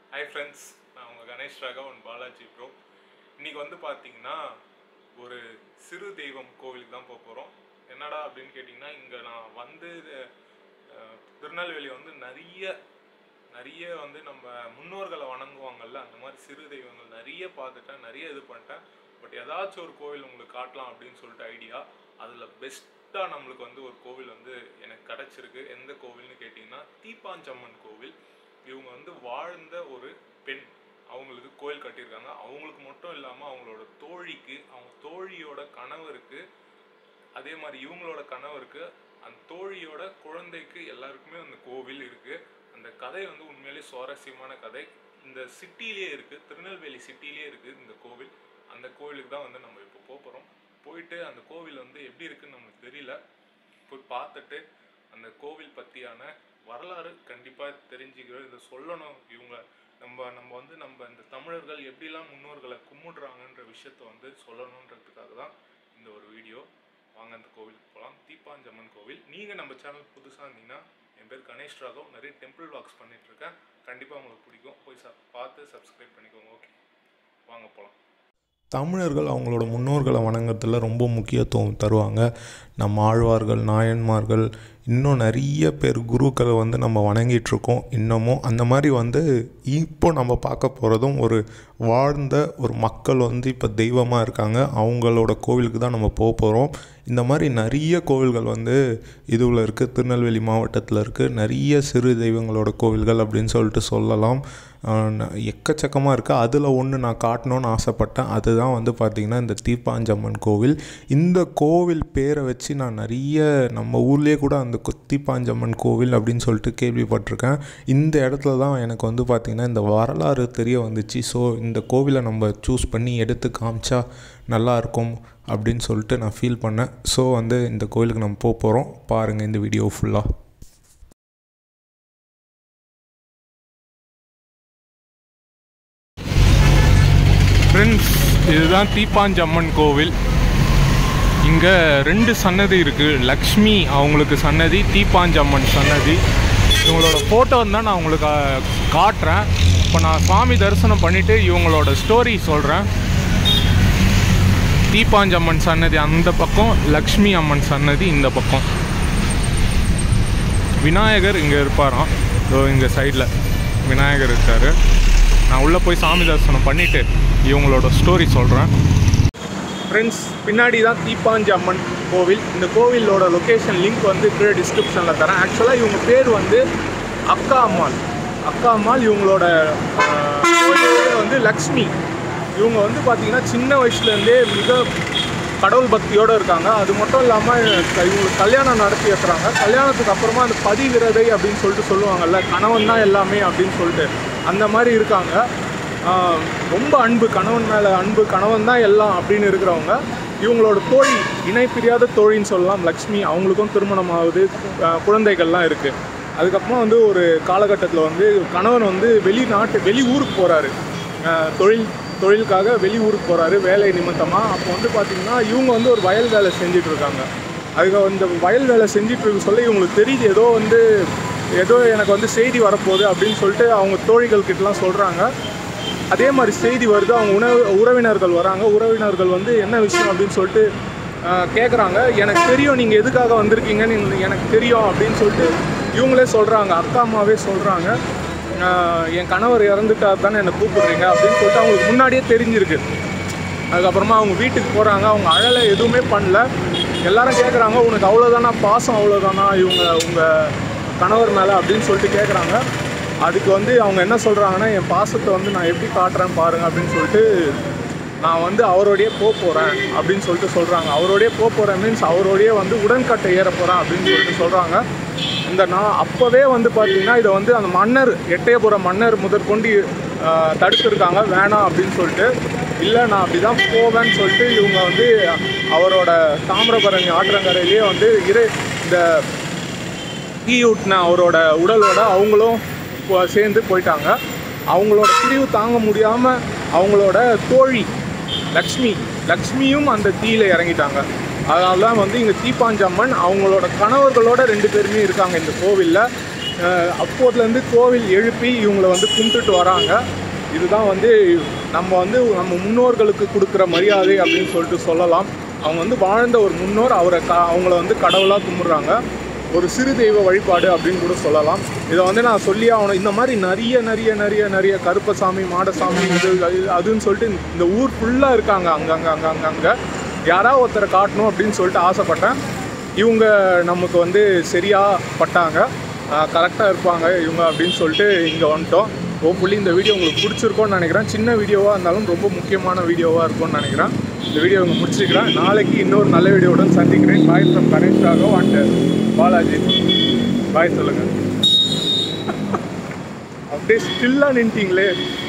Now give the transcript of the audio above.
hi friends நான் உங்கள் Ganesh Raghav and Balaji bro இன்னைக்கு வந்து பார்த்தீங்கன்னா ஒரு சிறு தெய்வம் கோவிலுக்கு தான் போக போகிறோம் என்னடா அப்படின்னு கேட்டிங்கன்னா இங்கே நான் வந்து அஹ், திருநெல்வேலி வந்து நிறைய நிறைய வந்து நம்ம முன்னோர்களை வணங்குவாங்கல்ல அந்த மாதிரி சிறு தெய்வங்கள் நிறைய பார்த்துட்டேன் நிறைய இது பண்ணிட்டேன் பட் ஏதாச்சும் ஒரு கோவில் உங்களுக்கு காட்டலாம் அப்படின்னு சொல்லிட்டு ஐடியா அதில் பெஸ்ட்டாக நம்மளுக்கு வந்து ஒரு கோவில் வந்து எனக்கு கிடச்சிருக்கு எந்த கோவில்னு கேட்டிங்கன்னா தீப்பாஞ்சம்மன் கோவில் இவங்க வந்து வாழ்ந்த ஒரு பெண் அவங்களுக்கு கோயில் கட்டியிருக்காங்க அவங்களுக்கு மட்டும் இல்லாமல் அவங்களோட தோழிக்கு அவங்க தோழியோட கணவருக்கு அதே மாதிரி இவங்களோட கணவருக்கு அந்த தோழியோட குழந்தைக்கு எல்லாருக்குமே அந்த கோவில் இருக்கு அந்த கதை வந்து உண்மையிலேயே சுவாரஸ்யமான கதை இந்த சிட்டிலேயே இருக்கு திருநெல்வேலி சிட்டிலேயே இருக்கு இந்த கோவில் அந்த கோவிலுக்கு தான் வந்து நம்ம இப்போ போக போகிறோம் போயிட்டு அந்த கோவில் வந்து எப்படி இருக்குன்னு நமக்கு தெரியல போய் பார்த்துட்டு அந்த கோவில் பற்றியான வரலாறு கண்டிப்பாக தெரிஞ்சுக்கிறோம் இதை சொல்லணும் இவங்க நம்ம நம்ம வந்து நம்ம இந்த தமிழர்கள் எப்படிலாம் முன்னோர்களை கும்பிடுறாங்கன்ற விஷயத்த வந்து சொல்லணுன்றதுக்காக தான் இந்த ஒரு வீடியோ வாங்க அந்த கோவிலுக்கு போகலாம் தீப்பாஞ்சம்மன் கோவில் நீங்கள் நம்ம சேனல் புதுசாக இருந்தீங்கன்னா என் பேர் கணேஷ் ராகவ் நிறைய டெம்பிள் வாக்ஸ் பண்ணிட்டு இருக்கேன் கண்டிப்பாக உங்களுக்கு பிடிக்கும் போய் ச பார்த்து சப்ஸ்கிரைப் பண்ணிக்கோங்க ஓகே வாங்க போகலாம் தமிழர்கள் அவங்களோட முன்னோர்களை வணங்கத்தில் ரொம்ப முக்கியத்துவம் தருவாங்க நம்ம ஆழ்வார்கள் நாயன்மார்கள் இன்னும் நிறைய பேர் குருக்களை வந்து நம்ம வணங்கிட்டு இருக்கோம் இன்னமும் அந்த மாதிரி வந்து இப்போ நம்ம பார்க்க போகிறதும் ஒரு வாழ்ந்த ஒரு மக்கள் வந்து இப்போ தெய்வமாக இருக்காங்க அவங்களோட கோவிலுக்கு தான் நம்ம போக போகிறோம் இந்த மாதிரி நிறைய கோவில்கள் வந்து இதுவில் இருக்குது திருநெல்வேலி மாவட்டத்தில் இருக்குது நிறைய சிறு தெய்வங்களோட கோவில்கள் அப்படின்னு சொல்லிட்டு சொல்லலாம் ஆஹ் ந- எக்கச்சக்கமாக இருக்குது அதில் ஒன்று நான் காட்டணும்னு ஆசைப்பட்டேன் அதுதான் வந்து பார்த்திங்கன்னா இந்த தீப்பாஞ்சம்மன் கோவில் இந்த கோவில் பேரை வச்சு நான் நிறைய நம்ம ஊர்லேயே கூட அந்த கு- தீப்பாஞ்சம்மன் கோவில் அப்படின்னு சொல்லிட்டு கேள்விப்பட்டிருக்கேன் இந்த இடத்துல தான் எனக்கு வந்து பார்த்திங்கன்னா இந்த வரலாறு தெரிய வந்துச்சு ஸோ இந்த கோவிலை நம்ம சூஸ் பண்ணி எடுத்து காமிச்சா நல்லா இருக்கும் அப்படின்னு சொல்லிட்டு நான் ஃபீல் பண்ணேன் ஸோ வந்து இந்த கோவிலுக்கு நம்ம போக போகிறோம் பாருங்கள் இந்த வீடியோ ஃபுல்லாக ஃப்ரெண்ட்ஸ் இதுதான் தீப்பாஞ்சம்மன் கோவில் இங்கே ரெண்டு சன்னதி இருக்குது லக்ஷ்மி அவங்களுக்கு சன்னதி தீப்பாஞ்சம்மன் சன்னதி இவங்களோட ஃபோட்டோ தான் நான் உங்களுக்கு அஹ், காட்டுறேன் இப்போ நான் சுவாமி தரிசனம் பண்ணிவிட்டு இவங்களோட ஸ்டோரி சொல்கிறேன் தீப்பாஞ்சம்மன் சன்னதி அந்த பக்கம் லக்ஷ்மி அம்மன் சன்னதி இந்த பக்கம் விநாயகர் இங்கே இருப்பாராம் இதோ இங்கே சைடில் விநாயகர் இருக்கார் நான் உள்ளே போய் சாமி தரிசனம் பண்ணிவிட்டு இவங்களோட ஸ்டோரி சொல்கிறேன் ஃப்ரெண்ட்ஸ் பின்னாடி தான் தீப்பாஞ்சி அம்மன் கோவில் இந்த கோவிலோட லொக்கேஷன் லிங்க் வந்து கீழே டிஸ்கிரிப்ஷனில் தரேன் ஆக்சுவலாக இவங்க பேர் வந்து அக்கா அம்மாள் அக்கா அம்மாள் இவங்களோட ஆஹ், கோயில் பேர் வந்து லக்ஷ்மி இவங்க வந்து பார்த்தீங்கன்னா சின்ன வயசுலேருந்தே மிக கடவுள் பக்தியோடு இருக்காங்க அது மட்டும் இல்லாமல் இவங்களுக்கு கல்யாணம் நடத்தி வைக்கிறாங்க கல்யாணத்துக்கு அப்புறமா அந்த பதிவிரதை அப்படின்னு சொல்லிட்டு சொல்லுவாங்கல்ல கணவன் தான் எல்லாமே அப்படின்னு சொல்லிட்டு அந்த மாதிரி இருக்காங்க ஆஹ் ரொம்ப அன்பு கணவன் மேலே அன்பு கணவன் தான் எல்லாம் அப்படின்னு இருக்கிறவங்க இவங்களோட தோழி இணை பிரியாத தோழின்னு சொல்லலாம் லக்ஷ்மி அவங்களுக்கும் திருமணம் ஆகுது ஆஹ் குழந்தைகள்லாம் இருக்குது அதுக்கப்புறம் வந்து ஒரு காலகட்டத்தில் வந்து கணவன் வந்து வெளிநாட்டு வெளி ஊருக்கு போகிறாரு தொழில் தொழிலுக்காக வெளி ஊருக்கு போகிறாரு வேலை நிமித்தமாக அப்போ வந்து பார்த்திங்கன்னா இவங்க வந்து ஒரு வயல் வேலை செஞ்சுட்டு இருக்காங்க அதுக்கு இந்த வயல் வேலை செஞ்சுட்டு இருக்க சொல்ல இவங்களுக்கு தெரியுது ஏதோ வந்து ஏதோ எனக்கு வந்து செய்தி வரப்போகுது அப்படின்னு சொல்லிட்டு அவங்க தோழிகள் கிட்டலாம் சொல்கிறாங்க அதே மாதிரி செய்தி வருது அவங்க உணவு உறவினர்கள் வராங்க உறவினர்கள் வந்து என்ன விஷயம் அப்படின்னு சொல்லிட்டு கேட்குறாங்க எனக்கு தெரியும் நீங்கள் எதுக்காக வந்திருக்கீங்கன்னு எனக்கு- எனக்கு தெரியும் அப்படின்னு சொல்லிட்டு இவங்களே சொல்கிறாங்க அக்கா அம்மாவே சொல்கிறாங்க என் கணவர் இறந்துட்டார் தானே என்னை கூப்பிடுறீங்க அப்படின்னு சொல்லிட்டு அவங்களுக்கு முன்னாடியே தெரிஞ்சிருக்கு அதுக்கப்புறமா அவங்க வீட்டுக்கு போகிறாங்க அவங்க அழலை எதுவுமே பண்ணல எல்லாரும் கேட்குறாங்க உனக்கு அவ்வளோதானா பாசம் அவ்வளோதானா இவங்க உங்கள் கணவர் மேலே அப்படின்னு சொல்லிட்டு கேட்குறாங்க அதுக்கு வந்து அவங்க என்ன சொல்கிறாங்கன்னா என் பாசத்தை வந்து நான் எப்படி காட்டுறேன் பாருங்க அப்படின்னு சொல்லிட்டு நான் வந்து அவரோடயே போக போகிறேன் அப்படின்னு சொல்லிட்டு சொல்கிறாங்க அவரோடயே போக போகிறேன் மீன்ஸ் அவரோடயே வந்து உடன்கட்டை ஏற போகிறேன் அப்படின்னு சொல்லிட்டு சொல்கிறாங்க இந்த நான் அப்போவே வந்து பார்த்தீங்கன்னா இதை வந்து அந்த மன்னர் எட்டயபுரம் மன்னர் முதற்கொண்டு ஆஹ், தடுத்திருக்காங்க வேணாம் அப்படின்னு சொல்லிட்டு இல்லை நான் அப்படி தான் போவேன்னு சொல்லிட்டு இவங்க வந்து அவரோட தாமிரபரணி ஆற்றங்கரையிலேயே வந்து இரு இந்த தீயூட்டின அவரோட உடலோட அவங்களும் இப்போ சேர்ந்து போயிட்டாங்க அவங்களோட பிரிவு தாங்க முடியாமல் அவங்களோட தோழி லக்ஷ்மி லக்ஷ்மியும் அந்த தீயில இறங்கிட்டாங்க அதனால தான் வந்து இங்கே தீப்பாஞ்சம்மன் அவங்களோட கணவர்களோட ரெண்டு பேருமே இருக்காங்க இந்த கோவிலில் அஹ், அப்போதுலேருந்து கோவில் எழுப்பி இவங்களை வந்து கும்பிட்டுட்டு வராங்க இதுதான் வந்து நம்ம வந்து நம்ம முன்னோர்களுக்கு கொடுக்குற மரியாதை அப்படின்னு சொல்லிட்டு சொல்லலாம் அவங்க வந்து வாழ்ந்த ஒரு முன்னோர் அவரை க அவங்கள வந்து கடவுளாக கும்பிட்றாங்க ஒரு சிறு தெய்வ வழிபாடு அப்படின்னு கூட சொல்லலாம் இதை வந்து நான் சொல்லி ஆகணும் இந்த மாதிரி நிறைய நிறைய நிறைய நிறைய கருப்பசாமி மாடசாமி இது அது- அதுன்னு சொல்லிட்டு இந்த ஊர் ஃபுல்லாக இருக்காங்க அங்கங்கே அங்கே அங்கே அங்கே யாராவது ஒருத்தரை காட்டணும் அப்படின்னு சொல்லிட்டு ஆசைப்பட்டேன் இவங்க நமக்கு வந்து சரியாக பட்டாங்க கரெக்டாக இருப்பாங்க இவங்க அப்படின்னு சொல்லிட்டு இங்கே வந்துட்டோம் ஹோப்ஃபுல்லி இந்த வீடியோ உங்களுக்கு பிடிச்சிருக்கோன்னு நினைக்கிறேன் சின்ன வீடியோவாக இருந்தாலும் ரொம்ப முக்கியமான வீடியோவாக இருக்கும்னு நினைக்கிறேன் இந்த வீடியோ இவங்க முடிச்சிருக்கிறேன் நாளைக்கு இன்னொரு நல்ல வீடியோவுடன் சந்திக்கிறேன் bye from Ganesh Raghav and Balaji bye சொல்லுங்கள் அப்படியே ஸ்டில்லாக நின்ட்டிங்களே